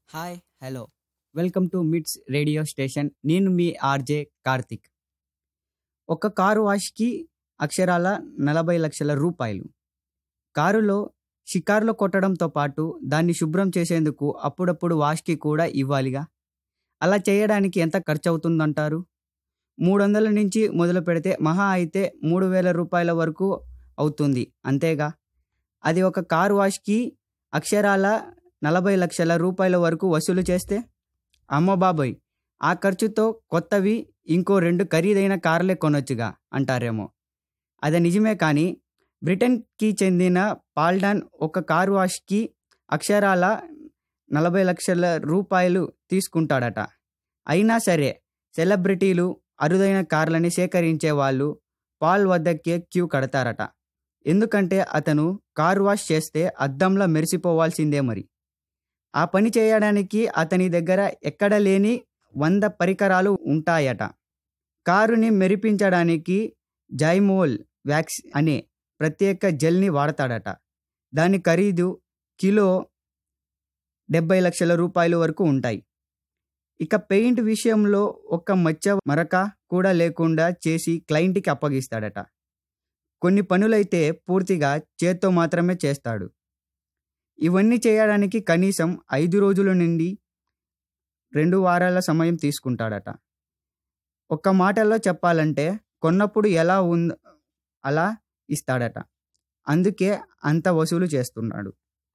hi hello welcome to MITS radio station నేను మీ RJ Karthik ఒక కారు వాష్కి అక్షరాల నలభై లక్షల రూపాయలు కారులో షికార్లు కొట్టడంతో పాటు దాన్ని శుభ్రం చేసేందుకు అప్పుడప్పుడు వాష్కి కూడా ఇవ్వాలిగా అలా చేయడానికి ఎంత ఖర్చు అవుతుందంటారు మూడు వందల నుంచి మొదలు పెడితే మహా అయితే మూడు వేల రూపాయల వరకు అవుతుంది అంతేగా అది ఒక కారు వాష్కి అక్షరాల నలభై లక్షల రూపాయల వరకు వసూలు చేస్తే అమ్మ బాబోయ్ ఆ ఖర్చుతో కొత్తవి ఇంకో రెండు ఖరీదైన కార్లే కొనొచ్చుగా అంటారేమో అది నిజమే కానీ బ్రిటన్కి చెందిన పాల్డాన్ ఒక కారు వాష్కి అక్షరాల నలభై లక్షల రూపాయలు తీసుకుంటాడట అయినా సరే సెలబ్రిటీలు అరుదైన కార్లని సేకరించే వాళ్ళు పాల్ వద్దకే క్యూ కడతారట ఎందుకంటే అతను కారు వాష్ చేస్తే అద్దంలా మెరిసిపోవాల్సిందే మరి ఆ పని చేయడానికి అతని దగ్గర ఎక్కడ లేని వంద పరికరాలు ఉంటాయట కారుని మెరిపించడానికి జైమోల్ వ్యాక్స్ అనే ప్రత్యేక జెల్ని వాడతాడట దాని ఖరీదు కిలో డెబ్బై లక్షల రూపాయల వరకు ఉంటాయి ఇక పెయింట్ విషయంలో ఒక్క మచ్చ మరక కూడా లేకుండా చేసి క్లయింట్కి అప్పగిస్తాడట కొన్ని పనులైతే పూర్తిగా చేత్తో మాత్రమే చేస్తాడు ఇవన్నీ చేయడానికి కనీసం ఐదు రోజుల నుండి రెండు వారాల సమయం తీసుకుంటాడట ఒక్క మాటల్లో చెప్పాలంటే కొన్నప్పుడు ఎలా ఉందో అలా ఇస్తాడట అందుకే అంత వసూలు చేస్తున్నాడు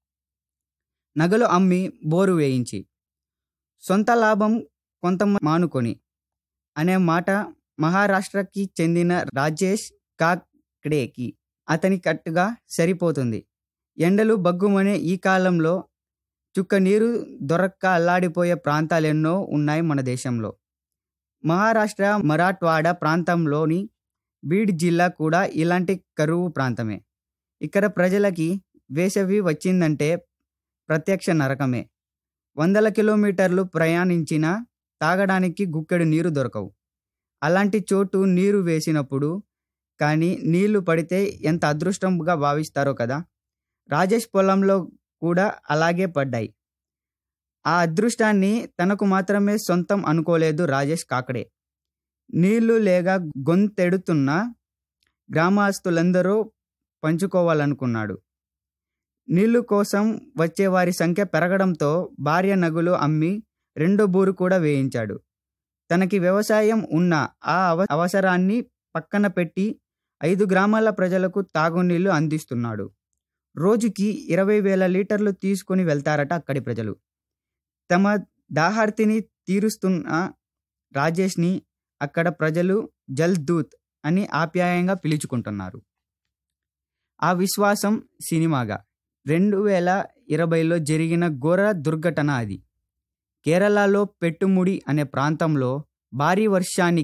నగలు అమ్మి బోరు వేయించి సొంత లాభం కొంత మానుకొని అనే మాట మహారాష్ట్రకి చెందిన రాజేష్ కాక్డేకి అతని కట్టుగా సరిపోతుంది ఎండలు బగ్గుమనే ఈ కాలంలో చుక్క నీరు దొరక్క అల్లాడిపోయే ప్రాంతాలు ఎన్నో ఉన్నాయి మన దేశంలో మహారాష్ట్ర మరాఠ్వాడ ప్రాంతంలోని బీడ్ జిల్లా కూడా ఇలాంటి కరువు ప్రాంతమే ఇక్కడ ప్రజలకి వేసవి వచ్చిందంటే ప్రత్యక్ష నరకమే వందల కిలోమీటర్లు ప్రయాణించినా తాగడానికి గుక్కెడు నీరు దొరకవు అలాంటి చోటు నీరు వేసినప్పుడు కానీ నీళ్లు పడితే ఎంత అదృష్టంగా భావిస్తారో కదా రాజేష్ పొలంలో కూడా అలాగే పడ్డాయి ఆ అదృష్టాన్ని తనకు మాత్రమే సొంతం అనుకోలేదు రాజేష్ కాకడే నీళ్లు లేక గొంతెడుతున్న గ్రామస్తులందరూ పంచుకోవాలనుకున్నాడు నీళ్లు కోసం వచ్చే వారి సంఖ్య పెరగడంతో భార్య నగులు అమ్మి రెండో బూరు కూడా వేయించాడు తనకి వ్యవసాయం ఉన్న ఆ అవ అవసరాన్ని పక్కన పెట్టి ఐదు గ్రామాల ప్రజలకు తాగునీళ్లు అందిస్తున్నాడు రోజుకి ఇరవై వేల లీటర్లు తీసుకుని వెళ్తారట అక్కడి ప్రజలు తమ దాహార్తిని తీరుస్తున్న రాజేష్ని అక్కడ ప్రజలు జల్ దూత్ అని ఆప్యాయంగా పిలుచుకుంటున్నారు ఆ విశ్వాసం సినిమాగా రెండు వేల ఇరవైలో జరిగిన ఘోర దుర్ఘటన అది కేరళలో పెట్టుముడి అనే ప్రాంతంలో భారీ వర్షానికి